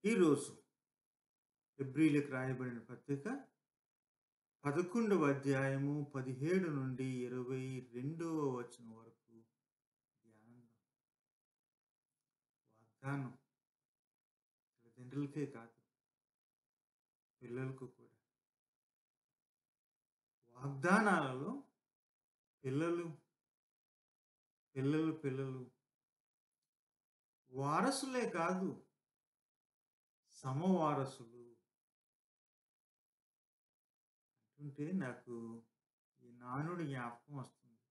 ఈరోజు ఫిబ్రిలకు రాయబడిన పత్రిక పదకొండవ అధ్యాయము పదిహేడు నుండి ఇరవై రెండవ వచనం వరకు ధ్యానం వాగ్దానం తల్లిదండ్రులకే కాదు పిల్లలకు కూడా వాగ్దానాలలో పిల్లలు పిల్లలు పిల్లలు వారసులే కాదు సమవారసులు అంటుంటే నాకు ఈ నానుడి జ్ఞాపకం వస్తుంది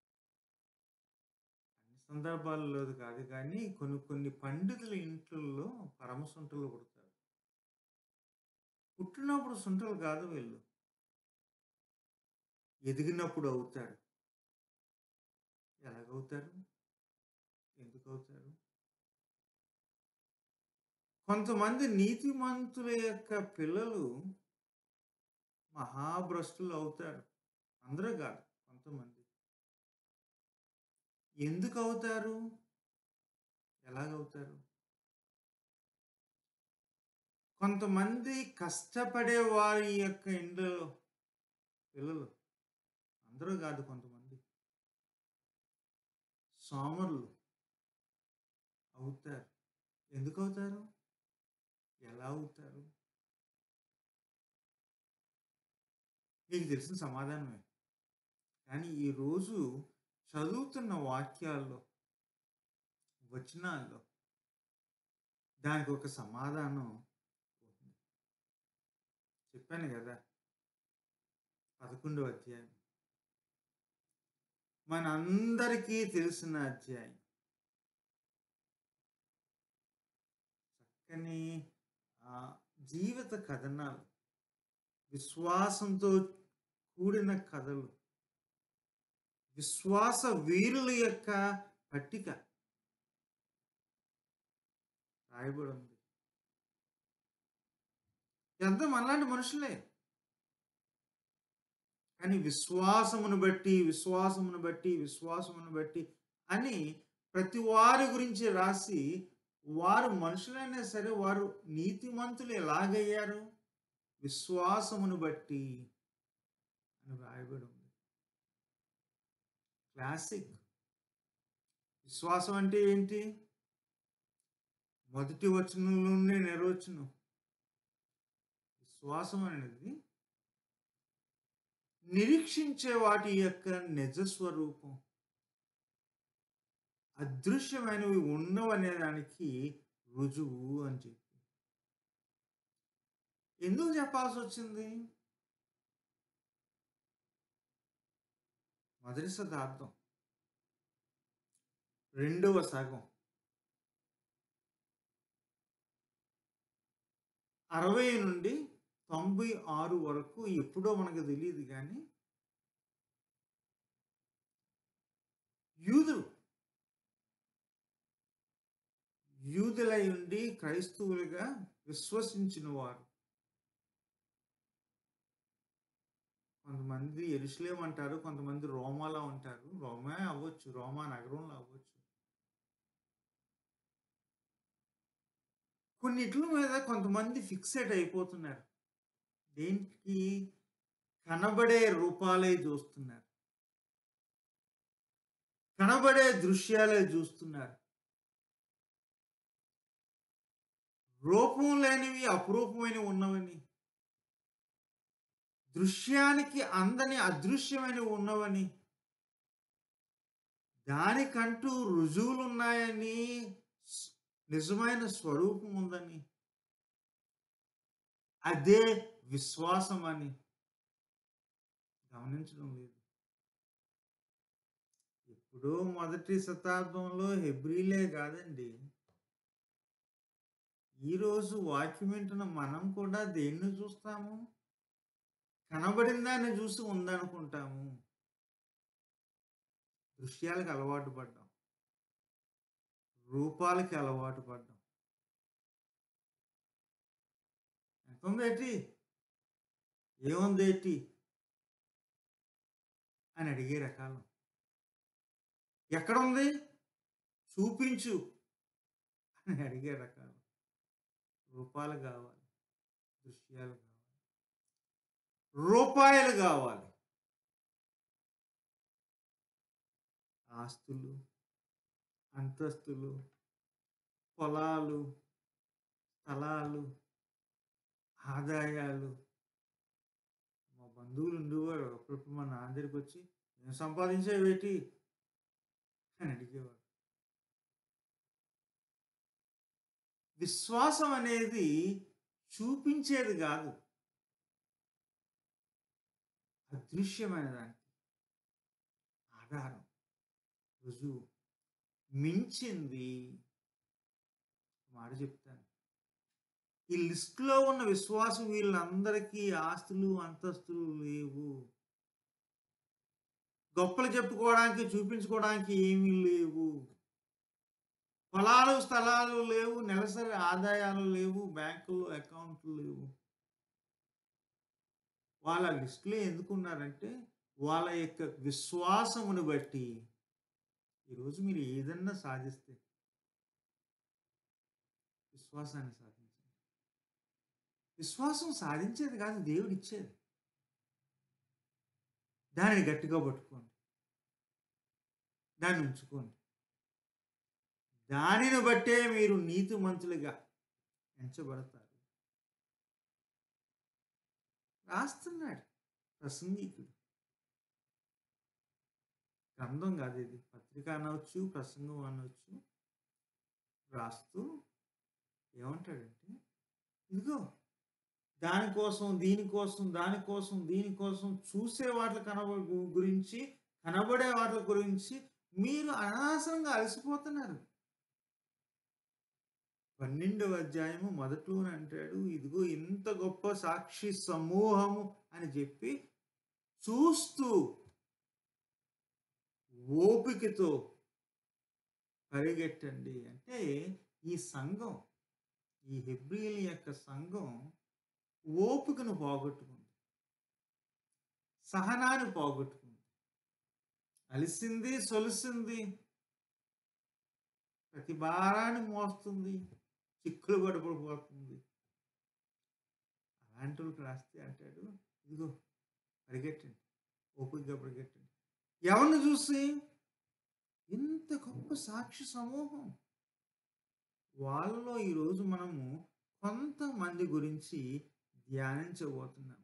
అన్ని సందర్భాల్లో కాదు కానీ కొన్ని కొన్ని పండితుల ఇంట్లో పరమ సుంటలు పుడతారు పుట్టినప్పుడు సుంటలు కాదు వీళ్ళు ఎదిగినప్పుడు అవుతారు ఎలాగవుతారు ఎందుకు అవుతారు కొంతమంది నీతిమంతుల యొక్క పిల్లలు మహాభ్రష్టులు అవుతారు అందరూ కాదు కొంతమంది ఎందుకు అవుతారు ఎలాగవుతారు కొంతమంది కష్టపడే వారి యొక్క ఇండ్లలో పిల్లలు అందరూ కాదు కొంతమంది సోమరులు అవుతారు ఎందుకు అవుతారు ఎలా అవుతారు మీకు తెలిసిన సమాధానమే కానీ ఈరోజు చదువుతున్న వాక్యాల్లో వచనాల్లో దానికి ఒక సమాధానం ఉంది చెప్పాను కదా పదకొండవ అధ్యాయం మనందరికీ తెలిసిన అధ్యాయం చక్కని ఆ, జీవిత కథనాలు విశ్వాసంతో కూడిన కథలు విశ్వాస వీరుల యొక్క పట్టిక రాయబడి ఉంది ఎంత మనలాంటి మనుషులే కానీ విశ్వాసమును బట్టి విశ్వాసమును బట్టి విశ్వాసమును బట్టి అని ప్రతి వారి గురించి రాసి వారు మనుషులైనా సరే వారు నీతిమంతులు ఎలాగయ్యారు విశ్వాసమును బట్టి అని రాయబడి ఉంది క్లాసిక్ విశ్వాసం అంటే ఏంటి మొదటి వచనంలోనే నిర్వచనం విశ్వాసం అనేది నిరీక్షించే వాటి యొక్క నిజ స్వరూపం అదృశ్యమైనవి ఉన్నవనే దానికి రుజువు అని చెప్పి ఎందుకు చెప్పాల్సి వచ్చింది మొదటి శతాబ్దం రెండవ సగం అరవై నుండి తొంభై ఆరు వరకు ఎప్పుడో మనకు తెలియదు కానీ యూదులు యూదులై ఉండి క్రైస్తవులుగా విశ్వసించిన వారు కొంతమంది ఎరుసలేం అంటారు కొంతమంది రోమాలో ఉంటారు రోమా అవ్వచ్చు రోమా నగరంలో అవ్వచ్చు కొన్నిట్ల మీద కొంతమంది ఫిక్సెడ్ అయిపోతున్నారు దేనికి కనబడే రూపాలే చూస్తున్నారు కనబడే దృశ్యాలే చూస్తున్నారు రూపం లేనివి అపురూపమైనవి ఉన్నవని దృశ్యానికి అందని అదృశ్యమైనవి ఉన్నవని దానికంటూ రుజువులు ఉన్నాయని స్- నిజమైన స్వరూపం ఉందని అదే విశ్వాసం అని గమనించడం లేదు ఎప్పుడో మొదటి శతాబ్దంలో హెబ్రిలే కాదండి ఈరోజు వాక్యం వింటున్న మనం కూడా దేన్ని చూస్తాము కనబడిన దాన్ని చూసి ఉందనుకుంటాము దృశ్యాలకు అలవాటు పడ్డాం రూపాలకి అలవాటు పడ్డాం ఎంత ఉందేటి ఏముందేటి అని అడిగే రకాలు ఎక్కడుంది చూపించు అని అడిగే రకాలు రూపాలు కావాలి దృశ్యాలు కావాలి రూపాయలు కావాలి ఆస్తులు అంతస్తులు పొలాలు స్థలాలు ఆదాయాలు మా బంధువులు ఉండేవారు అప్పుడప్పుడు మా నాన్న దగ్గరికి వచ్చి నేను సంపాదించేవేటి అని అడిగేవాడు విశ్వాసం అనేది చూపించేది కాదు అదృశ్యమైన దానికి ఆధారం రుజువు మించింది మాట చెప్తాను ఈ లిస్టులో ఉన్న విశ్వాసం వీళ్ళందరికీ ఆస్తులు అంతస్తులు లేవు గొప్పలు చెప్పుకోవడానికి చూపించుకోవడానికి ఏమీ లేవు పొలాలు స్థలాలు లేవు నెలసరి ఆదాయాలు లేవు బ్యాంకులు అకౌంట్లు లేవు వాళ్ళ లిస్టులో ఎందుకున్నారంటే వాళ్ళ యొక్క విశ్వాసమును బట్టి ఈరోజు మీరు ఏదన్నా సాధిస్తే విశ్వాసాన్ని సాధించండి విశ్వాసం సాధించేది కాదు దేవుడు ఇచ్చేది దానిని గట్టిగా పట్టుకోండి దాన్ని ఉంచుకోండి దానిని బట్టే మీరు నీతిమంతులుగా ఎంచబడతారు రాస్తున్నాడు ప్రసంగికుడు గ్రంథం కాదు ఇది పత్రిక అనవచ్చు ప్రసంగం అనవచ్చు రాస్తూ ఏమంటాడంటే ఇదిగో దానికోసం దీనికోసం దానికోసం దీనికోసం చూసే వాటి కనబ గురించి కనబడే వాటి గురించి మీరు అనవసరంగా అలసిపోతున్నారు పన్నెండవ అధ్యాయము మొదట్లోనే అంటాడు ఇదిగో ఇంత గొప్ప సాక్షి సమూహము అని చెప్పి చూస్తూ ఓపికతో పరిగెట్టండి అంటే ఈ సంఘం ఈ హెబ్రియల్ యొక్క సంఘం ఓపికను పోగొట్టుకుంది సహనాన్ని పోగొట్టుకుంది అలిసింది సొలిసింది ప్రతి భారాన్ని మోస్తుంది చిక్కులు పడిపోతుంది అలాంటి వాళ్ళకి రాస్తే అంటాడు ఇదిగో పరిగెట్టండి ఓపికగా పరిగెట్టండి ఎవరిని చూసి ఇంత గొప్ప సాక్షి సమూహం వాళ్ళలో ఈరోజు మనము కొంతమంది గురించి ధ్యానించబోతున్నాము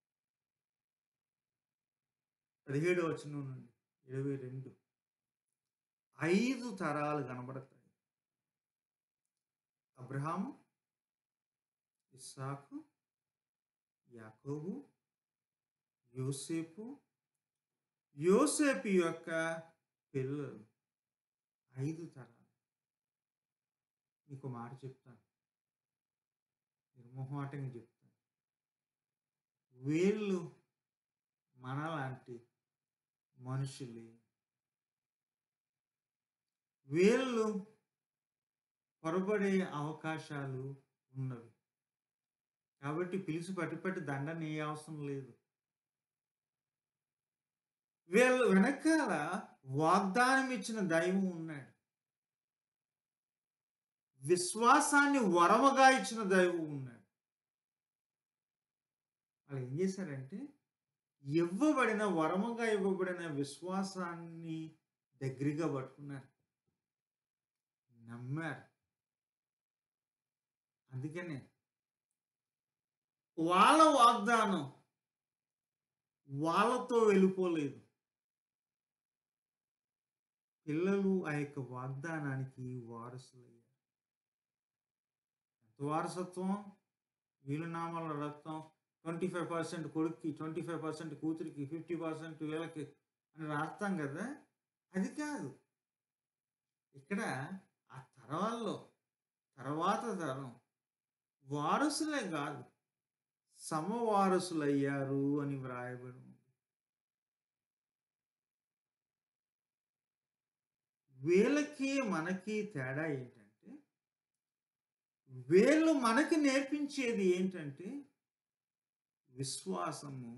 పదిహేడు వచనం నుండి ఇరవై రెండు ఐదు తరాలు కనబడతాయి అబ్రహాము ఇస్సాకు యాకోబు యోసేపు యోసేపు యొక్క పిల్లలు ఐదు తరాలు మీకు మాట చెప్తాను నిర్మోహాటంగా చెప్తాను వీళ్ళు మనలాంటి మనుషులే వీళ్ళు పొరబడే అవకాశాలు ఉన్నవి కాబట్టి పిలిచి పట్టి పట్టి దండని ఏ అవసరం లేదు వీళ్ళు వెనకాల వాగ్దానం ఇచ్చిన దైవం ఉన్నాడు విశ్వాసాన్ని వరమగా ఇచ్చిన దైవం ఉన్నాడు వాళ్ళు ఏం చేశారంటే ఇవ్వబడిన వరముగా ఇవ్వబడిన విశ్వాసాన్ని దగ్గరగా పట్టుకున్నారు నమ్మారు అందుకనే వాళ్ళ వాగ్దానం వాళ్ళతో వెళ్ళిపోలేదు పిల్లలు ఆ యొక్క వాగ్దానానికి వారసులయ్యారు ఎంత వారసత్వం వీలునామాల రక్తం ట్వంటీ ఫైవ్ పర్సెంట్ కొడుక్కి ట్వంటీ ఫైవ్ పర్సెంట్ కూతురికి ఫిఫ్టీ పర్సెంట్ వీళ్ళకి అని రాస్తాం కదా అది కాదు ఇక్కడ ఆ తరాల్లో తర్వాత తరం వారసులే కాదు సమవారసులయ్యారు అని వ్రాయబడి ఉంది వీళ్ళకి మనకి తేడా ఏంటంటే వీళ్ళు మనకి నేర్పించేది ఏంటంటే విశ్వాసము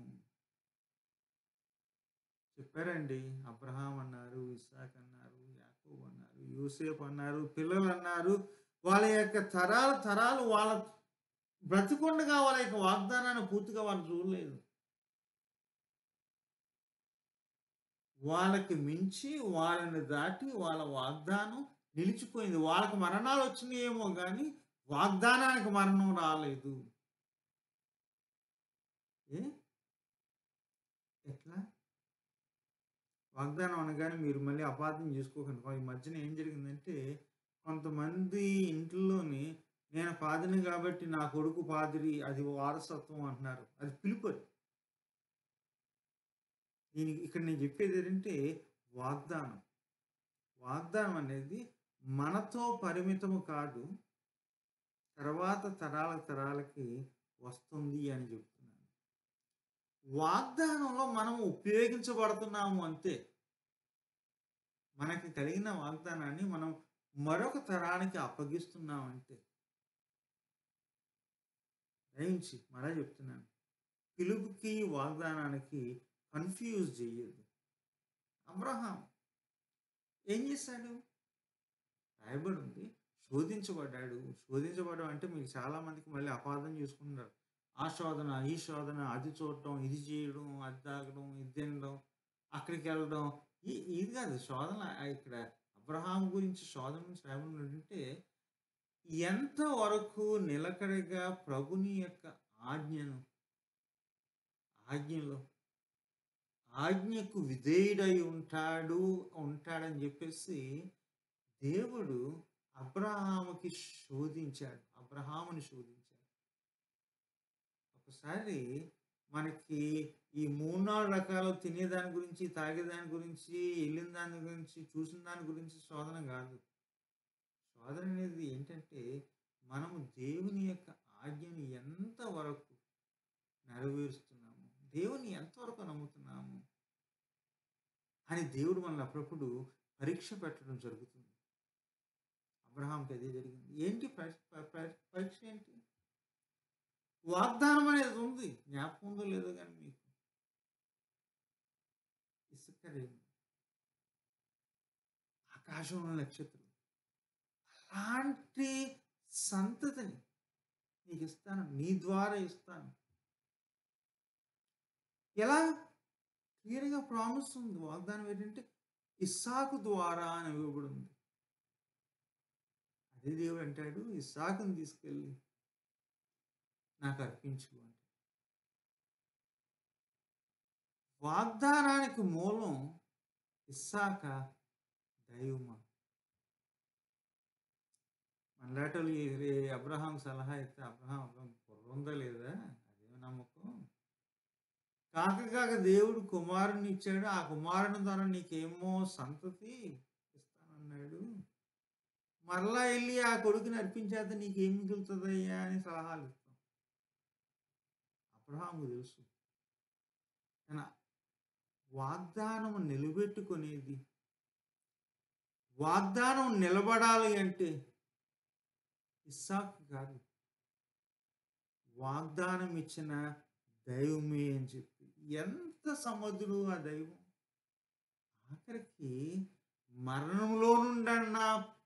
చెప్పారండి అబ్రహాం అన్నారు ఇసాక్ అన్నారు యాకోబ్ అన్నారు యూసేఫ్ అన్నారు పిల్లలు అన్నారు వాళ్ళ యొక్క తరాలు తరాలు వాళ్ళ బ్రతికుండగా వాళ్ళ యొక్క వాగ్దానాన్ని పూర్తిగా వాళ్ళు చూడలేదు. వాళ్ళకి మించి, వాళ్ళని దాటి వాళ్ళ వాగ్దానం నిలిచిపోయింది. వాళ్ళకి మరణాలొచ్చినాయేమో గానీ, వాగ్దానానికి మరణం రాలేదు. ఏ? ఎట్లా? వాగ్దానం అనగానే మీరు మళ్ళీ అపార్థం చేసుకోకండి. ఈ మధ్యన ఏం జరిగిందంటే, కొంతమంది ఇంట్లోని నేను పాదిరిని గాబట్టి నా కొడుకు పాదిరి అది వారసత్వం అంటున్నారు. అది పిలుపది. దీనికి ఇక్కడ నేను చెప్పేదేంటంటే వాగ్దానం. వాగ్దానం అనేది మనతో పరిమితము కాదు. తర్వాత తరాల తరాలకి వస్తుంది అని చెప్తున్నాను. వాగ్దానంలో మనం ఉపయోగించబడుతున్నాము అంతే. మనకి కలిగిన వాగ్దానాన్ని మనం మరొక తరానికి అప్పగిస్తున్నాం అంతే. దయించి మరలా చెప్తున్నాను. పిలుపుకి, వాగ్దానానికి కన్‌ఫ్యూజ్ చెయ్యొద్దు. అబ్రహాం ఏం చేశాడు? రాయబడుంది. శోధించబడ్డాడు. శోధించబడడం అంటే మీకు చాలా మందికి మళ్ళీ అపార్థం చేసుకుంటున్నారు. ఆ శోధన, ఈ శోధన, అది చూడటం, ఇది చేయడం, అది తాగడం, ఇది తినడం, అక్కడికెళ్ళడం. ఇ ఇది కాదు శోధన ఆహ్, ఇక్కడ అబ్రహాం గురించి శోధన గురించి రాయబడి ఏంటంటే, ఎంత వరకు నిలకడగా ప్రభుని యొక్క ఆజ్ఞను ఆజ్ఞలో ఆజ్ఞకు విధేయుడై ఉంటాడు ఉంటాడని చెప్పేసి దేవుడు అబ్రహాముకి శోధించాడు. అబ్రహాముని శోధించాడు. ఒకసారి మనకి ఈ 3, 4 రకాలు తినేదాని గురించి, తాగేదాని గురించి, ఎళ్ళిన దాని గురించి, చూసిన దాని గురించి శోధన గాదు. శోధన అనేది ఏంటంటే, మనము దేవుని యొక్క ఆజ్ఞని ఎంత వరకు నెరవేరుస్తున్నాము, దేవుని ఎంతవరకు నమ్ముతున్నాము అని దేవుడు మనల్ని అప్పుడప్పుడు పరీక్ష పెట్టడం జరుగుతుంది. అబ్రహాంకి అదే జరిగింది. ఏంటి పరి ప ప పరీక్ష ఏంటి? వాగ్దానం అనేది ఉంది. జ్ఞాపకం ఉందో లేదో గాని మీకు. ఇసుక రేణువు. ఆకాశంలో నక్షత్రం. అలాంటి సంతతిని నీకిస్తాను. నీ ద్వారా ఇస్తాను. ఎలా? క్లియర్‌గా ప్రామిస్ ఉంది. వాగ్దానం ఏంటంటే, ఇస్సాకు ద్వారా అని ఇవ్వబడింది. అదే దేవుడు అంటాడు, ఇస్సాకుని తీసుకెళ్ళి నాకు అర్పించు అంటాడు. వాగ్దానానికి మూలం ఇస్సాకా? దైవమా? మనలాటోళ్ళు ఈ రే అబ్రహాం సలహా ఇస్తే అబ్రహాం బుర్రుందా లేదా? అదేమి నమ్మకం? కాక కాక దేవుడు కుమారుడిని ఇచ్చాడు. ఆ కుమారుని ద్వారా నీకేమో సంతతి ఇస్తానన్నాడు. మరలా ఎళ్లి ఆ కొడుకుని అర్పించేస్తే నీకేం మిగులుతదయ్యా అని సలహాలు ఇస్తాం. అబ్రహాముకు తెలుసు. తన వాగ్దానం నిలబెట్టుకునేది వాగ్దానం నిలబడాలి అంటే ఇస్సాకు కాదు. వాగ్దానం ఇచ్చిన దైవమే అని చెప్పి. ఎంత సమర్థుడు ఆ దైవం. ఆఖరికి మరణంలో నుండన్నా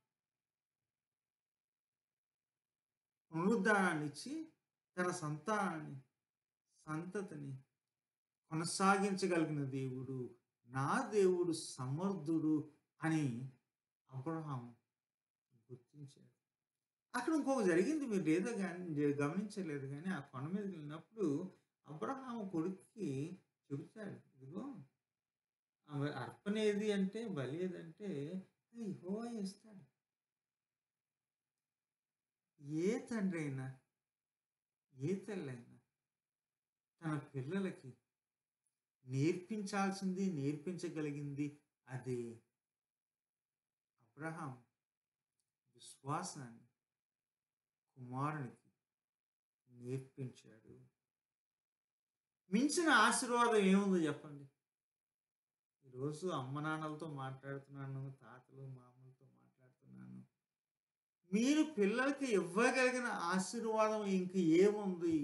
పునరుద్ధానాన్నిచ్చి తన సంతానాన్ని, సంతతిని కొనసాగించగలిగిన దేవుడు, నా దేవుడు సమర్థుడు అని అబ్రహాము గుర్తించాడు. అక్కడ ఇంకొకటి జరిగింది మీరు ఏదో గాని గమనించలేదు గానీ, ఆ కొండ మీదకెళ్ళినప్పుడు అబ్రహాము కొడుక్కి చెబుతాడు. ఇదిగో ఆహ్, అర్పణ ఏది అంటే, బలి ఏదంటే అది యెహోవా ఇస్తాడు. ఏ తండ్రైనా, ఏ తల్లైనా తన పిల్లలకి నేర్పించాల్సింది, నేర్పించగలిగింది అదే. అబ్రహాం విశ్వాసాన్ని కుమారునికి నేర్పించాడు. మించిన ఆశీర్వాదం ఏముందో చెప్పండి? ఈరోజు అమ్మ నాన్నలతో మాట్లాడుతున్నాను, తాతలు, మామలతో మాట్లాడుతున్నాను. మీరు పిల్లలకి ఇవ్వగలిగిన ఆశీర్వాదం ఇంక ఏముంది?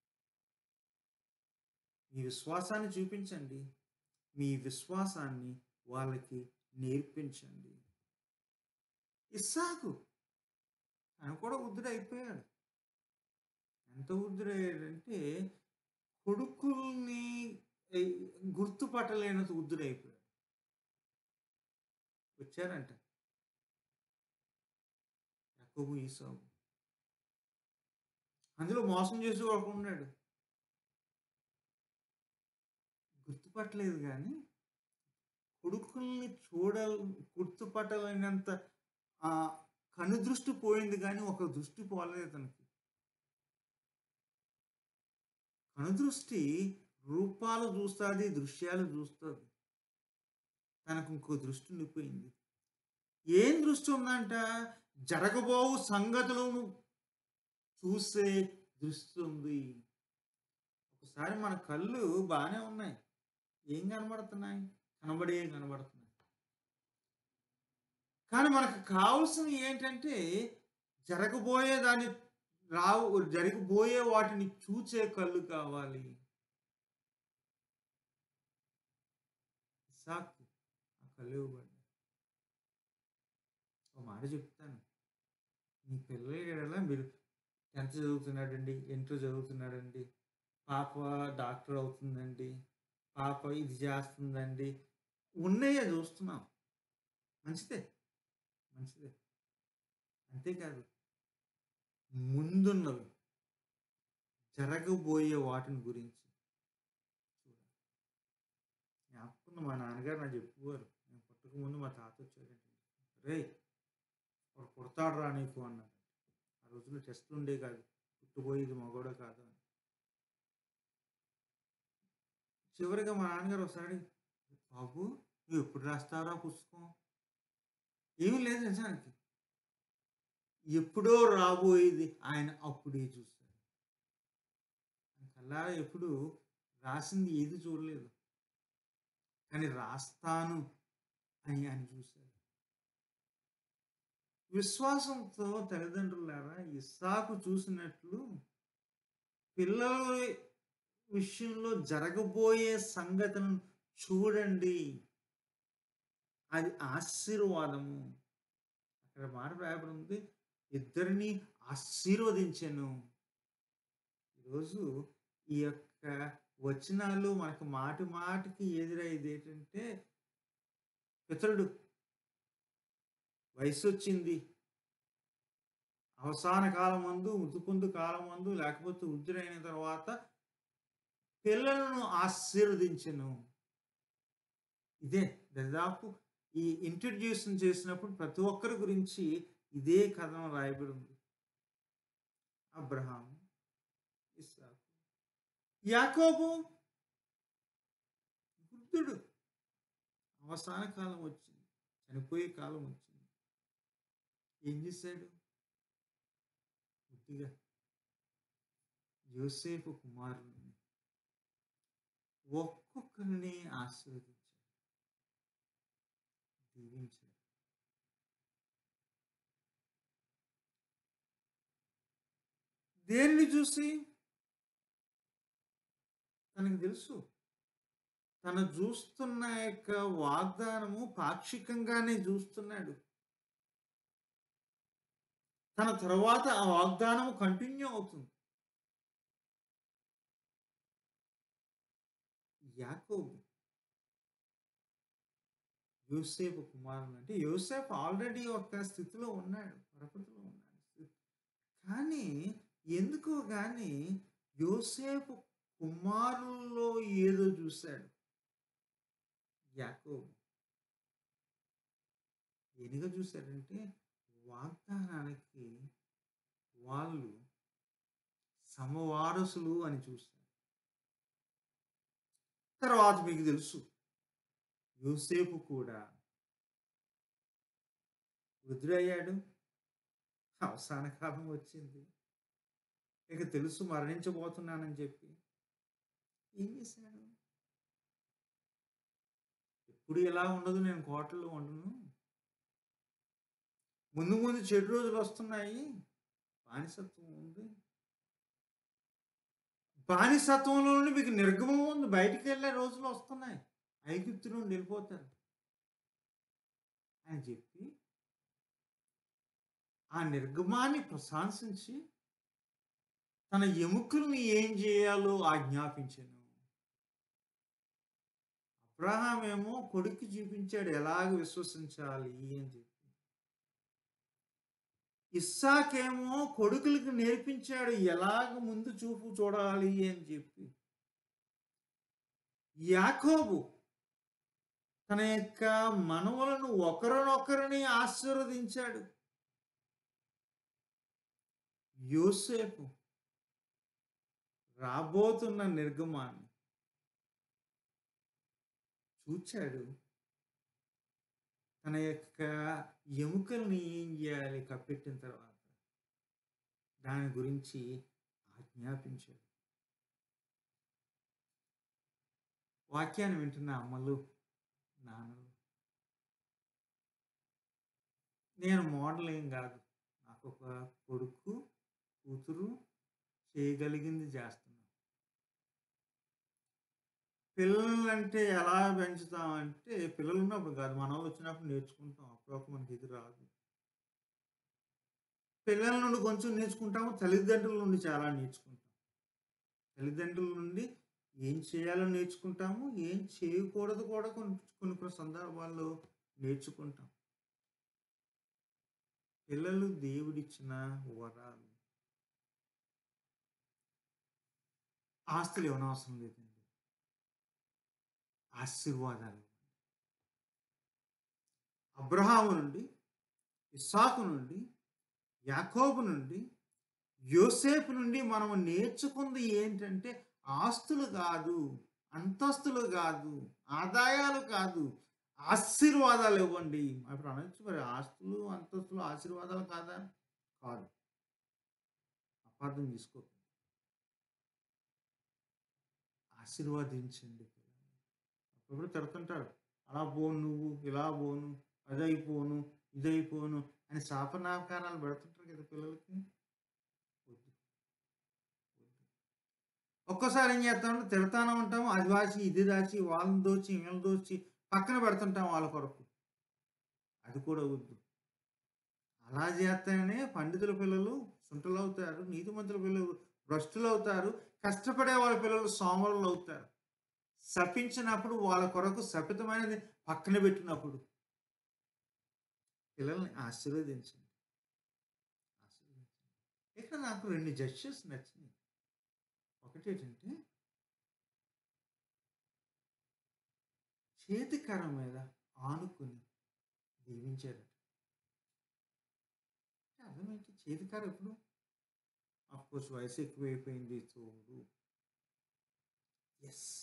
మీ విశ్వాసాన్ని చూపించండి. మీ విశ్వాసాన్ని వాళ్ళకి నేర్పించండి. ఇస్సాకు తను కూడా వృద్ధుడయిపోయాడు. ఎంత వృద్ధుడయ్యాడంటే కొడుకుల్ని ఈ గుర్తుపట్టలేనంత వృద్ధుడైపోయాడు. వచ్చారంట. యాకోబు, ఈసావు. అందులో మోసం చేసి ఒకడున్నాడు. గుర్తుపట్టలేదు గానీ, కొడుకుల్ని చూడల్ గుర్తుపట్టలేనంత ఆహ్, కనుదృష్టి పోయింది గానీ, ఒక దృష్టి పోలేదు అతనికి. కనుదృష్టి రూపాలు చూస్తాది, దృశ్యాలు చూస్తది. తనకు ఇంకో దృష్టి ఉండిపోయింది. ఏం దృష్టి ఉందంట? జరగబోవు సంగతులను చూసే దృష్టి ఉంది. ఒకసారి మన కళ్ళు బానే ఉన్నాయి. ఏం కనబడుతున్నాయి? కనబడేయి కనబడుతున్నాయి. కానీ మనకు కావాల్సినవి ఏంటంటే, జరగబోయే దాన్ని రావు జరిగబోయే వాటిని చూచే కళ్ళు కావాలి. ఇస్సాకు ఆ కళ్ళు ఇవ్వబడ్డాయి. ఒక మాట చెప్తాను. మీ పిల్లల ఎడల మీరు 10థ్ చదువుతున్నాడండి, ఇంటర్ చదువుతున్నాడండి, పాప డాక్టర్ అవుతుందండి, పాప ఇది చేస్తుందండి. ఉన్నయే చూస్తున్నాం. మంచిదే. మంచిదే. అంతేకాదు. ముందున్నవి. జరగబోయే వాటిని గురించి చూడాలి. జ్ఞాపకం మా నాన్నగారు నాకు చెప్పేవారు. నేను పుట్టకముందు మా తాత వచ్చాడంట. "రేయ్! ఒకడు పుడతాడురా నీకు" అన్నాడు. ఆ రోజుల్లో టెస్టులు ఉండేవి కాదు. పుట్టబోయేది మగోడో కాదో అని. చివరిగా మా నాన్నగారు ఒకసారి "బాబు నువ్వు ఎప్పుడు రాస్తావురా పుస్తకం?" ఏమీ లేదు నిజానికి. ఎప్పుడో రాబోయేది ఆయన అప్పుడే చూసాడు. ఆయన కళ్ళారా ఎప్పుడు రాసింది ఏది చూడలేదు. కానీ రాస్తాను అని ఆయన చూసాడు. విశ్వాసంతో తల్లిదండ్రులారా ఇస్సాకు చూసినట్లు పిల్లల విషయంలో జరగబోయే సంగతులను చూడండి. అది ఆశీర్వాదము. అక్కడ మాట రాయబడి ఉంది. ఇద్దరిని ఆశీర్వదించెను. ఈరోజు ఈ యొక్క వచనాలు మనకు మాటి మాటికి ఎదురయ్యేది ఏంటంటే, పితరుడు వయసొచ్చింది. అవసాన కాలమందు, ముతుకుందు కాలమందు లేకపోతే వృద్ధుడైన తర్వాత పిల్లలను ఆశీర్వదించెను. ఇదే దాదాపు ఈ ఇంట్రొడ్యూషన్ చేసినప్పుడు ప్రతి ఒక్కరి గురించి ఇదే కథనం రాయబడి ఉంది. అబ్రహాము, ఇస్సాకు, యాకోబు వృద్ధుడు. అవసాన కాలం వచ్చింది. చనిపోయే కాలం వచ్చింది. ఏం చేశాడు? కొద్దిగా యోసేపు కుమారులని ఒక్కొక్కరిని ఆశీర్వదించాడు. దీవించాడు. దేనిని చూసి? తనకు తెలుసు. తను చూస్తున్న యొక్క వాగ్దానము పాక్షికంగానే చూస్తున్నాడు. తన తరువాత ఆ వాగ్దానము కంటిన్యూ అవుతుంది. యాకోబు యోసేపు కుమారుడు అంటే యోసేపు ఆల్రెడీ ఒక స్థితిలో ఉన్నాడు. పరపతిలో ఉన్నాడు. కానీ ఎందుకో గాని యోసేపు కుమారుల్లో ఏదో చూసాడు. యాకోబు. దేనిగా చూసాడంటే వాగ్దానానికి వాళ్ళు సమవారసులు అని చూసాడు. తర్వాత మీకు తెలుసు. యోసేపు కూడా వృద్ధుడయ్యాడు. అవసాన కాలం వచ్చింది. ఇక తెలుసు మరణించబోతున్నానని చెప్పి. ఏం చేశాడు? ఎప్పుడు ఇలా ఉండదు నేను కోటల్లో ఉండను. ముందు ముందు చెడు రోజులు వస్తున్నాయి. బానిసత్వం ఉంది. బానిసత్వంలో నుండి మీకు నిర్గమం ఉంది. బయటికెళ్ళే రోజులు వస్తున్నాయి. ఐగుప్తు నుండి వెళ్ళిపోతారు. అని చెప్పి ఆ నిర్గమాన్ని ప్రశంసించి తన ఎముకల్ని ఏం చేయాలో ఆజ్ఞాపించెను. అబ్రహామేమో కొడుక్కి చూపించాడు ఎలాగ విశ్వసించాలి అని చెప్పి. ఇస్సాకేమో కొడుకులకి నేర్పించాడు ఎలాగ ముందు చూపు చూడాలి అని చెప్పి. యాకోబు తన యొక్క మనవలను ఒకరినొకరిని ఆశీర్వదించాడు. యోసేపు రాబోతున్న నిర్గమాన్ని చూచాడు. తన యొక్క ఎముకల్ని ఏం చేయాలి కప్పెట్టిన తర్వాత దాని గురించి ఆజ్ఞాపించాడు. వాక్యాన్ని వింటున్న అమ్మలు, నాన్నలు నేను మోడల్ ఏం కాదు. నాకొక కొడుకు, కూతురు చేయగలిగింది చేస్తున్నా. పిల్లలంటే ఎలా పెంచుతామంటే పిల్లలున్నప్పుడు కాదు. మనవళ్ళొచ్చినప్పుడు నేర్చుకుంటాం. అప్పటివరకు మనకి ఇది రాదు. పిల్లల నుండి కొంచెం నేర్చుకుంటాము. తల్లిదండ్రుల నుండి చాలా నేర్చుకుంటాం. తల్లిదండ్రుల నుండి ఏం చేయాలో నేర్చుకుంటాము. ఏం చేయకూడదు కూడా కొన్ని కొన్ని కొన్ని సందర్భాల్లో నేర్చుకుంటాం. పిల్లలు దేవుడిచ్చిన వరాలు. ఆస్తులు ఇవ్వనవసరం లేదండి. ఆశీర్వాదాలు. అబ్రహాము నుండి, ఇస్సాకు నుండి, యాకోబు నుండి, యోసేపు నుండి మనము నేర్చుకుంది ఏంటంటే ఆస్తులు కాదు, అంతస్తులు కాదు, ఆదాయాలు కాదు, ఆశీర్వాదాలు ఇవ్వండి. ఇప్పుడు అనొచ్చు మరి ఆస్తులు, అంతస్తులు ఆశీర్వాదాలు కాదా? కాదు. అపార్థం చేసుకోకండి. ఆశీర్వదించండి పిల్లల్ని. అప్పుడప్పుడు తిడుతుంటారు. అలా పోను నువ్వు, ఇలా పోను, అదైపోను, ఇదైపోను అని శాపనాకారాలు పెడుతుంటారు కదా పిల్లలకి. వద్దు. వద్దు. ఒక్కోసారి ఏం చేస్తామంటే తిడతానే ఉంటాము. అది దాచి, ఇది దాచి, వాళ్ళని దోచి, వీళ్ళని దోచి పక్కన పెడుతుంటాం వాళ్ళ కొరకు. అది కూడా వద్దు. అలా చేస్తేనే పండితుల పిల్లలు సుంఠలవుతారు. నీతిమంతుల పిల్లలు భ్రష్టులవుతారు. కష్టపడే వాళ్ళ పిల్లలు సోమరులవుతారు. శపించినప్పుడు వాళ్ళ కొరకు శపితమైనది పక్కన పెట్టినప్పుడు. పిల్లల్ని ఆశీర్వదించండి. ఆశీర్వదించండి. ఇక్కడ నాకు 2 జడ్జెస్ నచ్చినాయి. ఒకటేంటంటే చేతికర్ర మీద ఆనుకుని దీవించారట. అర్థమేంటి? చేతికర్ర ఎప్పుడు? ఆఫ్‌కోర్స్ వయసు ఎక్కువైపోయింది చూడు. యెస్.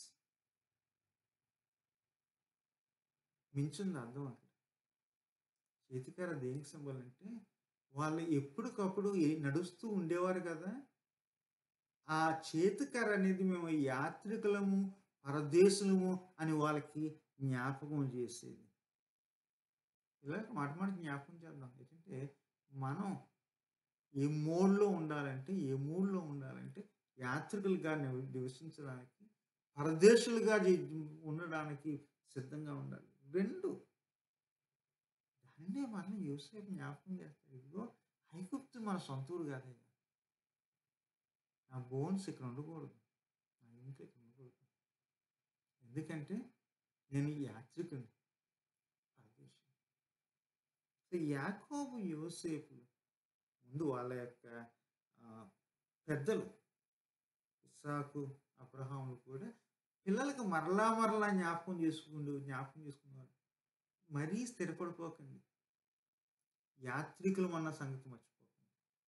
మించుంది అర్థం అక్కడ. చేతికర్ర దేనికి సింబల్ అంటే వాళ్ళు ఎప్పటికప్పుడు ఏ నడుస్తూ ఉండేవారు కదా! ఆ చేతికర్ర అనేది మేము యాత్రికులము, పరదేశులము అని వాళ్ళకి జ్ఞాపకం చేసేది. పిల్లలకి మాట మాటకి జ్ఞాపకం చేద్దాం. ఏంటంటే మనం ఏ మోడ్‌లో ఉండాలంటే, ఏ మూడ్‌లో ఉండాలంటే యాత్రికులుగా నివ నివసించడానికి, పరదేశులుగా జీ ఉండడానికి సిద్ధంగా ఉండాలి. 2 దాన్నే మళ్ళీ యోసేపు జ్ఞాపకం చేస్తాడు. ఇదిగో ఐగుప్తు మన సొంత ఊరు కాదయ్యా. నా బోన్స్ ఇక్కడ ఉండకూడదు. నా ఇంట్లో ఇక్కడ ఉండకూడదు. ఎందుకంటే నేను యాత్రికుడిని. పరదేశిని. సో, యాకోబు, యోసేపులు ముందు వాళ్ళ యొక్క ఆహ్, పెద్దలు ఇస్సాకు, అబ్రహాములు కూడా పిల్లలకి మరలా మరలా జ్ఞాపకం చేసుకుంటూ జ్ఞాపకం చేసుకునేవారు. మరీ స్థిరపడిపోకండి. యాత్రికులం అన్న సంగతి మర్చిపోకండి.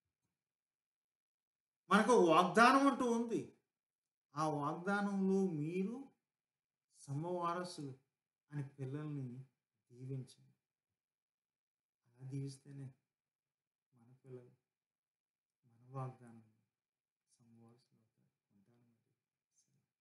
మనకు వాగ్దానం అంటూ ఉంది. ఆ వాగ్దానంలో మీరు సమవారసులు అని పిల్లల్ని దీవించండి. అలా దీవిస్తేనే మన పిల్లలు మన వాగ్దానం